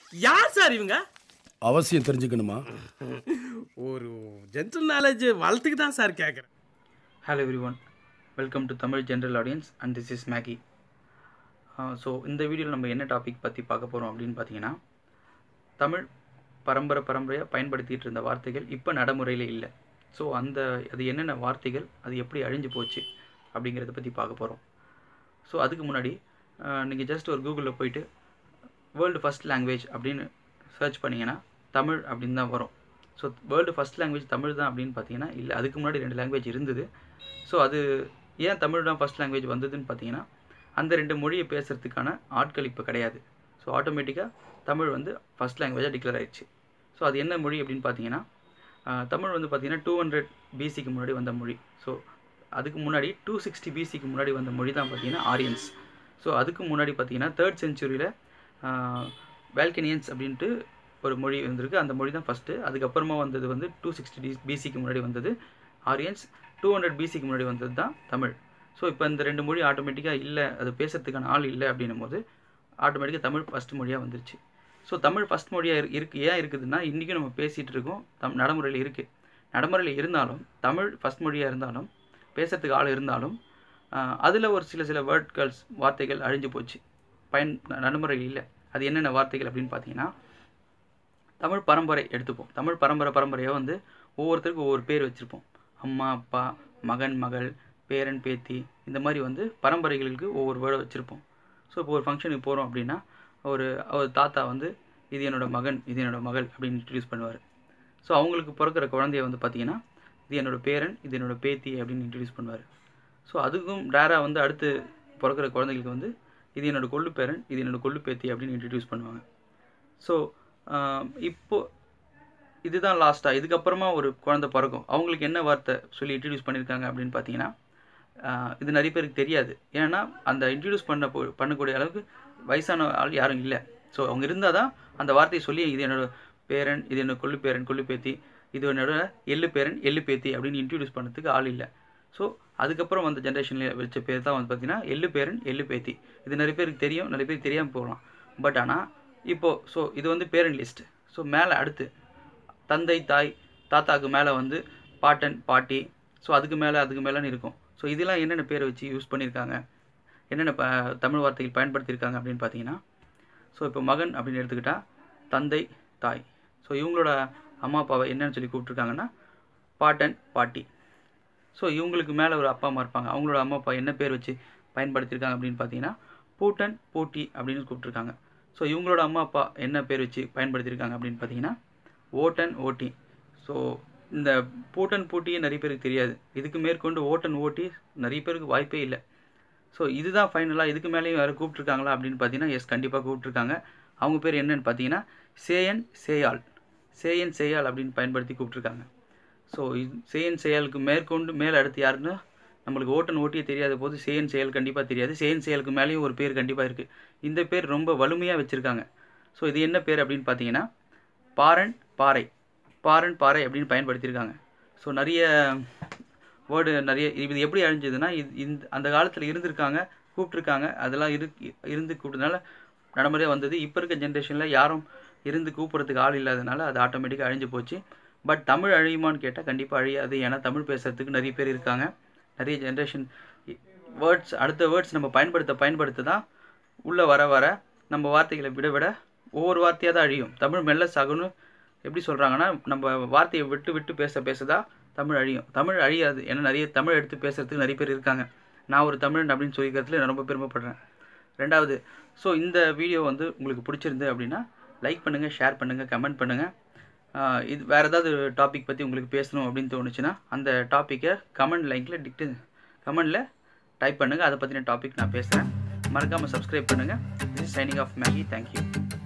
யார் சார் இவங்க அவசியம் தெரிஞ்சுக்கணுமா ஒரு ஜென்ரல் நாலேஜ் வளர்த்துக்கு தான் சார் கேட்குறேன் hello everyone welcome to Tamil general audience and this is Maggie so இந்த வீடியோவில் நம்ம என்ன டாபிக் பற்றி பார்க்க போகிறோம் அப்படின்னு பார்த்தீங்கன்னா தமிழ் பரம்பரை பரம்பரையாக பயன்படுத்திகிட்டு இருந்த வார்த்தைகள் இப்போ நடைமுறையில் இல்லை ஸோ அந்த அது என்னென்ன வார்த்தைகள் அது எப்படி அழிஞ்சு போச்சு அப்படிங்கிறத பற்றி பார்க்க போகிறோம் ஸோ அதுக்கு முன்னாடி நீங்கள் ஜஸ்ட் ஒரு கூகுளில் போயிட்டு வேர்ல்டு ஃபஸ்ட் லாங்குவேஜ் அப்படின்னு சர்ச் பண்ணிங்கன்னா தமிழ் அப்படின்னு தான் வரும் so world first language Tamil தான் அப்படின்னு பார்த்தீங்கன்னா இல்லை அதுக்கு முன்னாடி ரெண்டு லாங்குவேஜ் இருந்தது ஸோ அது ஏன் தமிழ் தான் ஃபஸ்ட் லாங்குவேஜ் வந்ததுன்னு பார்த்தீங்கன்னா அந்த ரெண்டு மொழியை பேசுகிறதுக்கான ஆட்கள் இப்போ கிடையாது ஸோ ஆட்டோமேட்டிக்காக தமிழ் வந்து ஃபஸ்ட் லாங்குவேஜாக டிக்ளேர் ஆயிடுச்சு ஸோ அது என்ன மொழி அப்படின்னு பார்த்தீங்கன்னா ஆஹ், தமிழ் வந்து பார்த்தீங்கன்னா டூ ஹண்ட்ரட் பிசிக்கு முன்னாடி வந்த மொழி ஸோ அதுக்கு முன்னாடி டூ சிக்ஸ்டி பிசிக்கு முன்னாடி வந்த மொழி தான் பார்த்தீங்கன்னா ஆரியன்ஸ் ஸோ அதுக்கு முன்னாடி பார்த்தீங்கன்னா தேர்ட் செஞ்சுரியில் வேல்கனியன்ஸ் அப்படின்ட்டு ஒரு மொழி வந்திருக்கு அந்த மொழி தான் ஃபஸ்ட்டு அதுக்கப்புறமா வந்தது வந்து டூ சிக்ஸ்டி பிசிக்கு முன்னாடி வந்தது ஆரியன்ஸ் டூ ஹண்ட்ரட் பிசிக்கு முன்னாடி வந்தது தான் தமிழ் ஸோ இப்போ இந்த ரெண்டு மொழி ஆட்டோமேட்டிக்காக இல்லை அது பேசுறதுக்கான ஆள் இல்லை அப்படின்னும் போது ஆட்டோமேட்டிக்காக தமிழ் ஃபஸ்ட் மொழியாக வந்துருச்சு ஸோ தமிழ் ஃபஸ்ட் மொழியாக இரு இருக்குது ஏன் இருக்குதுன்னா இன்றைக்கும் நம்ம பேசிகிட்டு இருக்கோம் தம் நடைமுறையில் இருக்குது நடைமுறையில் இருந்தாலும் தமிழ் ஃபஸ்ட் மொழியாக இருந்தாலும் பேசுறதுக்கு ஆள் இருந்தாலும் அதில் ஒரு சில சில வேர்ட்கள்ஸ் வார்த்தைகள் அழிஞ்சு போச்சு பயன் நடைமுறையில் இல்லை அது என்னென்ன வார்த்தைகள் அப்படின்னு பார்த்தீங்கன்னா தமிழ் பரம்பரை எடுத்துப்போம் தமிழ் பரம்பரை பரம்பரையாக வந்து ஒவ்வொருத்தருக்கும் ஒவ்வொரு பேர் வச்சுருப்போம் அம்மா அப்பா மகன் மகள் பேரன் பேத்தி இந்த மாதிரி வந்து பரம்பரைகளுக்கு ஒவ்வொரு வேர்டை வச்சுருப்போம் ஸோ இப்போ ஒரு ஃபங்க்ஷனுக்கு போகிறோம் அப்படின்னா ஒரு அவர் தாத்தா வந்து இது என்னோட மகன் இது என்னோட மகள் அப்படின்னு இன்ட்ரடியூஸ் பண்ணுவார் ஸோ அவங்களுக்கு பிறக்கிற குழந்தைய வந்து பார்த்தீங்கன்னா இது என்னோட பேரன் இது என்னோட பேத்தி அப்படின்னு இன்ட்ரடியூஸ் பண்ணுவார் ஸோ அதுக்கும் டேராக வந்து அடுத்து பிறக்கிற குழந்தைகளுக்கு வந்து இது என்னோட கொள்ளு பேரன் இது என்னோட கொள்ளு பேத்தி அப்படின்னு இன்ட்ரடியூஸ் பண்ணுவாங்க ஸோ இப்போ இதுதான் லாஸ்ட்டாக இதுக்கப்புறமா ஒரு குழந்தை பிறக்கும் அவங்களுக்கு என்ன வார்த்தை சொல்லி இன்ட்ரடியூஸ் பண்ணியிருக்காங்க அப்படின்னு பார்த்தீங்கன்னா ஆஹ் இது நிறைய பேருக்கு தெரியாது ஏன்னா அந்த இன்ட்ரடியூஸ் பண்ண போ- பண்ணக்கூடிய அளவுக்கு வயசான ஆள் யாரும் இல்லை ஸோ அவங்க இருந்தால் தான் அந்த வார்த்தையை சொல்லி இது என்னோட பேரன் இது என்னோட கொள்ளு பேரன் கொள்ளு பேத்தி இது என்னோட எள்ளு பேரன் எள்ளு பேத்தி அப்படின்னு இன்ட்ரடியூஸ் பண்ணுறதுக்கு ஆள் இல்லை ஸோ அதுக்கப்புறம் வந்த ஜென்ரேஷனில் வச்ச பேர் தான் வந்து பார்த்தீங்கன்னா எள்ளு பேரன் எள்ளு பேத்தி இது நிறைய பேருக்கு தெரியும் நிறைய பேருக்கு தெரியாமல் போகலாம் பட் ஆனால் இப்போது ஸோ இது வந்து பேரன் லிஸ்ட் ஸோ மேலே அடுத்து தந்தை தாய் தாத்தாக்கு மேலே வந்து பாட்டன் பாட்டி ஸோ அதுக்கு மேலே அதுக்கு மேலேன்னு இருக்கும் ஸோ இதெல்லாம் என்னென்ன பேரை வச்சு யூஸ் பண்ணியிருக்காங்க என்னென்ன ப தமிழ் வார்த்தைகள் பயன்படுத்தியிருக்காங்க அப்படின்னு பார்த்தீங்கன்னா ஸோ இப்போ மகன் அப்படின்னு எடுத்துக்கிட்டால் தந்தை தாய் ஸோ இவங்களோட அம்மா அப்பாவை என்னன்னு சொல்லி கூப்பிட்ருக்காங்கன்னா பாட்டன் பாட்டி ஸோ இவங்களுக்கு மேலே ஒரு அப்பா அம்மா இருப்பாங்க அவங்களோட அம்மா அப்பா என்ன பேர் வச்சு பயன்படுத்தியிருக்காங்க அப்படின்னு பார்த்தீங்கன்னா பூட்டன் பூட்டி அப்படின்னு கூப்பிட்ருக்காங்க ஸோ இவங்களோட அம்மா அப்பா என்ன பேர் வச்சு பயன்படுத்தியிருக்காங்க அப்படின்னு பார்த்தீங்கன்னா ஓட்டன் ஓட்டி ஸோ இந்த பூட்டன் பூட்டியே நிறைய பேருக்கு தெரியாது இதுக்கு மேற்கொண்டு ஓட்டன் ஓட்டி நிறைய பேருக்கு வாய்ப்பே இல்லை ஸோ இதுதான் ஃபைனலாக இதுக்கு மேலேயும் யாரும் கூப்பிட்ருக்காங்களா அப்படின்னு பார்த்தீங்கன்னா எஸ் கண்டிப்பாக கூப்பிட்ருக்காங்க அவங்க பேர் என்னன்னு பார்த்தீங்கன்னா சேயன் சேயாள் சேயன் சேயாள் அப்படின்னு பயன்படுத்தி கூப்பிட்ருக்காங்க ஸோ சேயன் செயலுக்கு மேற்கொண்டு மேலே அடுத்து யாருன்னா நம்மளுக்கு ஓட்டன் ஓட்டியே தெரியாத போது சேயன் செயல் கண்டிப்பாக தெரியாது சேயன் செயலுக்கு மேலேயும் ஒரு பேர் கண்டிப்பாக இருக்குது இந்த பேர் ரொம்ப வலிமையாக வச்சுருக்காங்க ஸோ இது என்ன பேர் அப்படின்னு பார்த்தீங்கன்னா பாரன் பாறை பாரன் பாறை அப்படின்னு பயன்படுத்தியிருக்காங்க ஸோ நிறைய வேர்டு நிறைய இது எப்படி அழிஞ்சதுன்னா இது இந்த அந்த காலத்தில் இருந்திருக்காங்க கூப்பிட்ருக்காங்க அதெல்லாம் இரு இருந்து கூப்பிட்டதுனால நடைமுறையாக வந்தது இப்போ இருக்க ஜென்ரேஷனில் யாரும் இருந்து கூப்பிட்றதுக்கு ஆள் இல்லாதனால அது ஆட்டோமேட்டிக்காக அழிஞ்சு போச்சு பட் தமிழ் அழியுமான்னு கேட்டால் கண்டிப்பாக அழியாது ஏன்னா தமிழ் பேசுறதுக்கு நிறைய பேர் இருக்காங்க நிறைய ஜென்ரேஷன் வேர்ட்ஸ் அடுத்த வேர்ட்ஸ் நம்ம பயன்படுத்த பயன்படுத்த தான் உள்ளே வர வர நம்ம வார்த்தைகளை விட விட ஒவ்வொரு வார்த்தையாக தான் அழியும் தமிழ் மெல்ல சாகுன்னு எப்படி சொல்கிறாங்கன்னா நம்ம வார்த்தையை விட்டு விட்டு பேச பேச தான் தமிழ் அழியும் தமிழ் அழியாது ஏன்னா நிறைய தமிழ் எடுத்து பேசுறதுக்கு நிறைய பேர் இருக்காங்க நான் ஒரு தமிழன் அப்படின்னு சொல்லிக்கிறதுல நான் ரொம்ப பெருமைப்படுறேன் ரெண்டாவது ஸோ இந்த வீடியோ வந்து உங்களுக்கு பிடிச்சிருந்து அப்படின்னா லைக் பண்ணுங்கள் ஷேர் பண்ணுங்கள் கமெண்ட் பண்ணுங்கள் இது வேறு ஏதாவது டாபிக் பற்றி உங்களுக்கு பேசணும் அப்படின்னு தோணுச்சுன்னா அந்த டாப்பிக்கை கமெண்ட் லைக்கில் டிக்டு கமெண்டில் டைப் பண்ணுங்கள் அதை பற்றின டாபிக் நான் பேசுகிறேன் மறக்காமல் சப்ஸ்கிரைப் பண்ணுங்கள் this signing off Maggie thank you